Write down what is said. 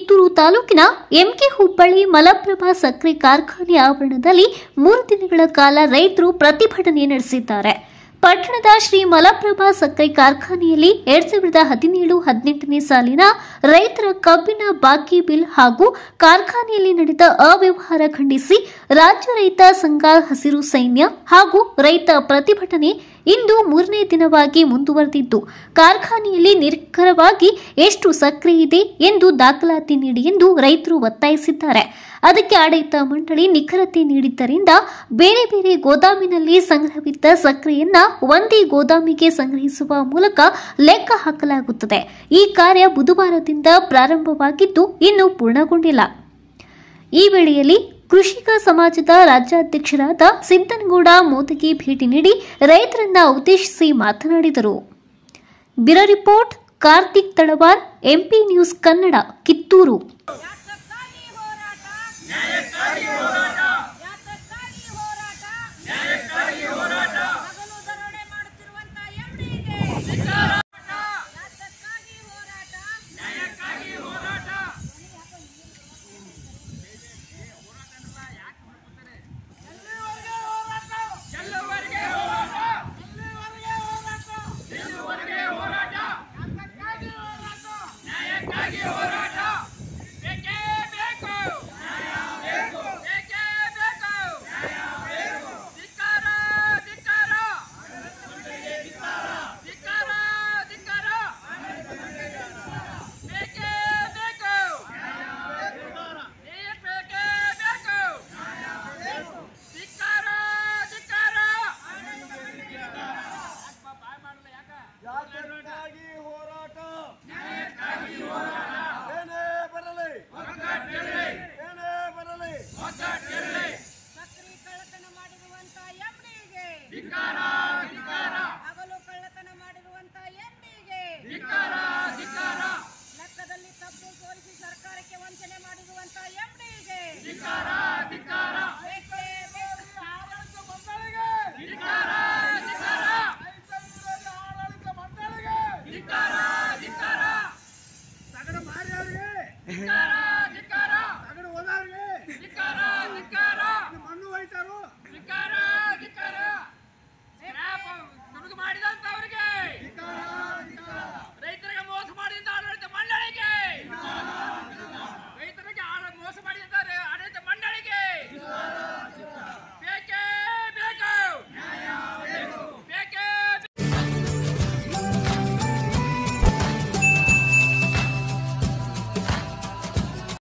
ಕಿತ್ತೂರು ತಾಲೂಕಿನ ಎಂಕೆ ಹುಬ್ಬಳ್ಳಿ ಮಲಪ್ರಭಾ ಸಕ್ಕರೆ ಕಾರ್ಖಾನೆ ಆವರಣದಲ್ಲಿ ಮೂರು ದಿನಗಳ ಕಾಲ ರೈತರು ಪ್ರತಿಭಟನೆ ನಡೆಸಿದ್ದಾರೆ ಪಟ್ಟಣದ ಶ್ರೀ ಮಲಪ್ರಭಾ ಸಕ್ಕರೆ ಕಾರ್ಖಾನೆಯಲ್ಲಿ ಎರಡ್ ಸಾವಿರದ ಹದಿನೇಳು ಹದಿನೆಂಟನೇ ಸಾಲಿನ ರೈತರ ಕಬ್ಬಿನ ಬಾಕಿ ಬಿಲ್ ಹಾಗೂ ಕಾರ್ಖಾನೆಯಲ್ಲಿ ನಡೆದ ಅವ್ಯವಹಾರ ಖಂಡಿಸಿ ರಾಜ್ಯ ರೈತ ಸಂಘ ಹಸಿರು ಸೈನ್ಯ ಹಾಗೂ ರೈತ ಪ್ರತಿಭಟನೆ ಇಂದು ಮೂರನೇ ದಿನವಾಗಿ ಮುಂದುವರೆದಿದ್ದು ಕಾರ್ಖಾನೆಯಲ್ಲಿ ನಿಖರವಾಗಿ ಎಷ್ಟು ಸಕ್ಕರೆ ಇದೆ ಎಂದು ದಾಖಲಾತಿ ನೀಡಿ ಎಂದು ರೈತರು ಒತ್ತಾಯಿಸಿದ್ದಾರೆ ಅದಕ್ಕೆ ಆಡಳಿತ ಮಂಡಳಿ ನಿಖರತೆ ನೀಡಿದ್ದರಿಂದ ಬೇರೆ ಬೇರೆ ಗೋದಾಮಿನಲ್ಲಿ ಸಂಗ್ರಹವಿದ್ದ ಸಕ್ಕರೆಯನ್ನ ಒಂದೇ ಗೋದಾಮಿಗೆ ಸಂಗ್ರಹಿಸುವ ಮೂಲಕ ಲೆಕ್ಕ ಹಾಕಲಾಗುತ್ತದೆ ಈ ಕಾರ್ಯ ಬುಧವಾರದಿಂದ ಪ್ರಾರಂಭವಾಗಿದ್ದು ಇನ್ನೂ ಪೂರ್ಣಗೊಂಡಿಲ್ಲ ಈ ವೇಳೆಯಲ್ಲಿ ಕೃಷಿಕ ಸಮಾಜದ ರಾಜ್ಯಾಧ್ಯಕ್ಷರಾದ ಸಿದ್ದನಗೌಡ ಮೋದಗಿ ಭೇಟಿ ನೀಡಿ ರೈತರನ್ನ ಉದ್ದೇಶಿಸಿ ಮಾತನಾಡಿದರು bureau report Karthik Talawar MP News Kannada Kittur ನ್ಯಾಯಕ್ಕಾಗಿ ಹೋರಾಟ